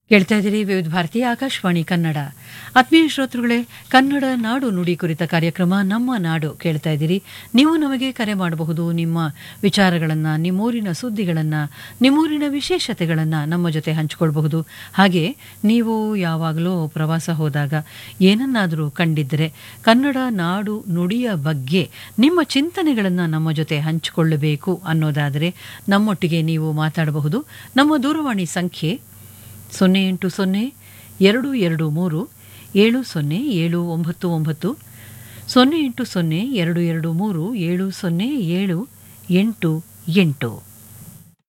ಕೇಳ್ತಾ ಇದ್ದೀರಿ ವಿವಿಧ ಭಾರತಿ ಆಕಾಶವಾಣಿ ಕನ್ನಡ ಆತ್ಮೀಯ ಶ್ರೋತೃಗಳೇ ಕನ್ನಡ ನಾಡು ನುಡಿ ಕುರಿತ ಕಾರ್ಯಕ್ರಮ ನಮ್ಮ ನಾಡು ಕೇಳ್ತಾ ಇದ್ದೀರಿ ನೀವು ನಮಗೆ ಕರೆ ಮಾಡಬಹುದು ನಿಮ್ಮ ವಿಚಾರಗಳನ್ನು ನಿಮ್ಮೂರಿನ ಸುದ್ದಿಗಳನ್ನು ನಿಮ್ಮೂರಿನ ವಿಶೇಷತೆಗಳನ್ನು ನಮ್ಮ ಜೊತೆ ಹಂಚಿಕೊಳ್ಬಹುದು ಹಾಗೆ ನೀವು ಯಾವಾಗಲೂ ಪ್ರವಾಸ ಹೋದಾಗ ಏನನ್ನಾದರೂ ಕಂಡಿದ್ದರೆ ಕನ್ನಡ ನಾಡು ನುಡಿಯ ಬಗ್ಗೆ ನಿಮ್ಮ ಚಿಂತನೆಗಳನ್ನು ನಮ್ಮ ಜೊತೆ ಹಂಚಿಕೊಳ್ಳಬೇಕು ಅನ್ನೋದಾದರೆ ನಮ್ಮೊಟ್ಟಿಗೆ ನೀವು ಮಾತಾಡಬಹುದು ನಮ್ಮ ದೂರವಾಣಿ ಸಂಖ್ಯೆ ಸೊನ್ನೆ ಎಂಟು ಸೊನ್ನೆ ಎರಡು ಎರಡು ಮೂರು ಏಳು ಸೊನ್ನೆ ಏಳು ಒಂಬತ್ತು ಒಂಬತ್ತು ಸೊನ್ನೆ ಎಂಟು ಸೊನ್ನೆ ಎರಡು ಎರಡು ಮೂರು ಏಳು ಸೊನ್ನೆ ಏಳು ಎಂಟು ಎಂಟು